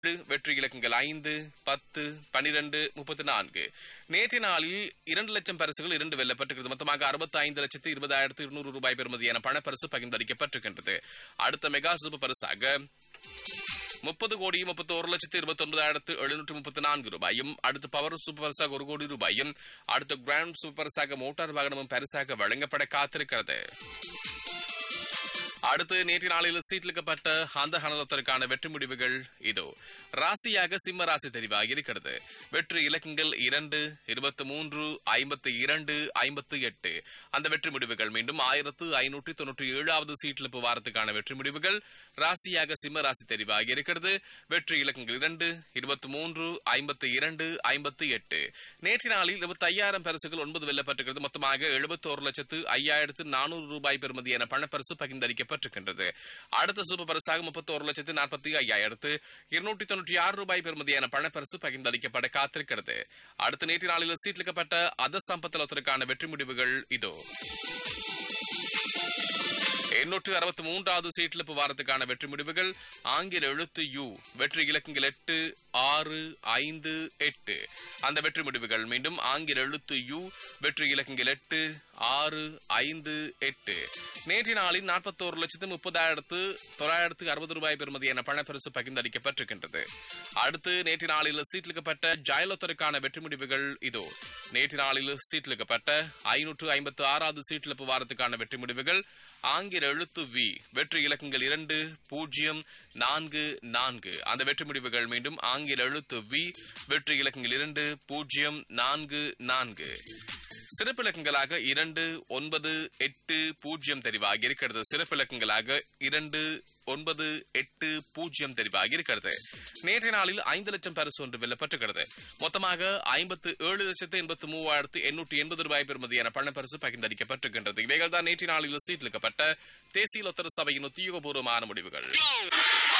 ஏழு வெற்றி இலக்கங்கள் ஐந்து பத்து பனிரெண்டு முப்பத்தி நான்கு நேற்றைய நாளில் இரண்டு லட்சம் பரிசுகள் இரண்டு வெல்லப்பட்டிருக்கிறது மொத்தமாக அறுபத்தி ஐந்து லட்சத்து இருபதாயிரத்து இருநூறு ரூபாய் பெறுமதியான பணப்பரிசு பகிர்ந்தளிக்கப்பட்டிருக்கின்றது அடுத்த மெகா சூப்பர் பரிசாக முப்பது கோடி முப்பத்தி ஒரு லட்சத்து இருபத்தி ஒன்பதாயிரத்து எழுநூற்று முப்பத்தி நான்கு ரூபாயும் அடுத்து பவர் சூப்பர் பரிசாக ஒரு கோடி ரூபாயும் அடுத்த கிராண்ட் சூப்பர் பரிசாக மோட்டார் வாகனமும் பரிசாக வழங்கப்பட காத்திருக்கிறது அடுத்து நேற்று நாளில் சீட்லிக்கப்பட்ட அந்த ஹனலத்திற்கான வெற்றி முடிவுகள் இதோ ராசியாக சிம்ம ராசி தெரிவாகி இருக்கிறது வெற்றி இலக்கங்கள் இரண்டு இருபத்தி மூன்று ஐம்பத்தி இரண்டு ஐம்பத்தி எட்டு அந்த வெற்றி முடிவுகள் மீண்டும் ஆயிரத்து ஐநூற்றி தொன்னூற்றி ஏழாவது சீட்லிப்பு வாரத்துக்கான வெற்றி முடிவுகள் ராசியாக சிம்ம ராசி தெரிவாகி இருக்கிறது வெற்றி இலக்கங்கள் இரண்டு இருபத்தி மூன்று ஐம்பத்தி இரண்டு ஐம்பத்தி எட்டு நேற்று நாளில் இருபத்தி ஐயாயிரம் பரிசுகள் ஒன்பது வெல்லப்பட்டிருக்கிறது மொத்தமாக எழுபத்தோரு லட்சத்து ஐயாயிரத்து நானூறு ரூபாய் பெறுமதியான பணப்பரிசு பகிர்ந்தளிக்கப்பட்டிருக்கின்றது அடுத்த சூப்பர் பரிசாக முப்பத்தோரு லட்சத்து நாற்பத்தி ஐயாயிரத்து இருநூற்றி தொன்னூற்றி ஆறு ரூபாய் பெறுமதியான பணப்பரிசு பகிர்ந்தளிக்கப்பட காத்திருக்கிறது அடுத்த நேற்று நாளில் சீட்லிக்கப்பட்ட அத சம்பத்தலத்திற்கான வெற்றி முடிவுகள் இதோ எண்ணூற்று அறுபத்தி மூன்றாவது சீட்லிப்பு வாரத்துக்கான வெற்றி முடிவுகள் ஆங்கில எழுத்து யு வெற்றி இலக்கங்கள் எட்டு ஆறு ஐந்து எட்டு அந்த வெற்றி முடிவுகள் மீண்டும் ஆங்கில எழுத்து யு வெற்றி இலக்கங்கள் எட்டு ஆறு ஐந்து எட்டு நேற்று நாளில் நாற்பத்தோரு லட்சத்து முப்பதாயிரத்து தொள்ளாயிரத்து அறுபது ரூபாய் பெறுமதியான பணப்பரிசு பகிர்ந்தளிக்கப்பட்டிருக்கின்றது அடுத்து நேற்று நாளில் சீட்லிக்கப்பட்ட ஜாயலோத்தருக்கான வெற்றி முடிவுகள் இதோ நேற்று நாளில் சீட்லிக்கப்பட்ட ஐநூற்று ஐம்பத்து ஆறாவது சீட்லிப்பு வாரத்துக்கான வெற்றி முடிவுகள் ஆங்கில எழுத்து வி வெற்றி இலக்கங்கள் இரண்டு பூஜ்ஜியம் நான்கு நான்கு அந்த வெற்றி முடிவுகள் மீண்டும் ஆங்கில எழுத்து வி வெற்றி இலக்கங்கள் இரண்டு பூஜ்ஜியம் நான்கு நான்கு சிறப்பு இலக்கங்களாக இரண்டு ஒன்பது எட்டு பூஜ்ஜியம் தெரிவாகி இருக்கிறது சிறப்பு இலக்கங்களாக இரண்டு ஒன்பது எட்டு பூஜ்ஜியம் தெரிவாகி இருக்கிறது நேற்றைய நாளில் ஐந்து லட்சம் பரிசு ஒன்று வெல்லப்பட்டிருக்கிறது மொத்தமாக ஐம்பத்து ஏழு லட்சத்து எண்பத்து மூவாயிரத்து எண்ணூற்றி எண்பது ரூபாய் பெறுமதியான பணப்பரிசு பகிர்ந்தளிக்கப்பட்டிருக்கின்றது இவைகள் தான் நேற்றைய நாளில் சீட்லிக்கப்பட்ட தேசிய லொத்தர சபையின் உத்தியோகபூர்வமான முடிவுகள்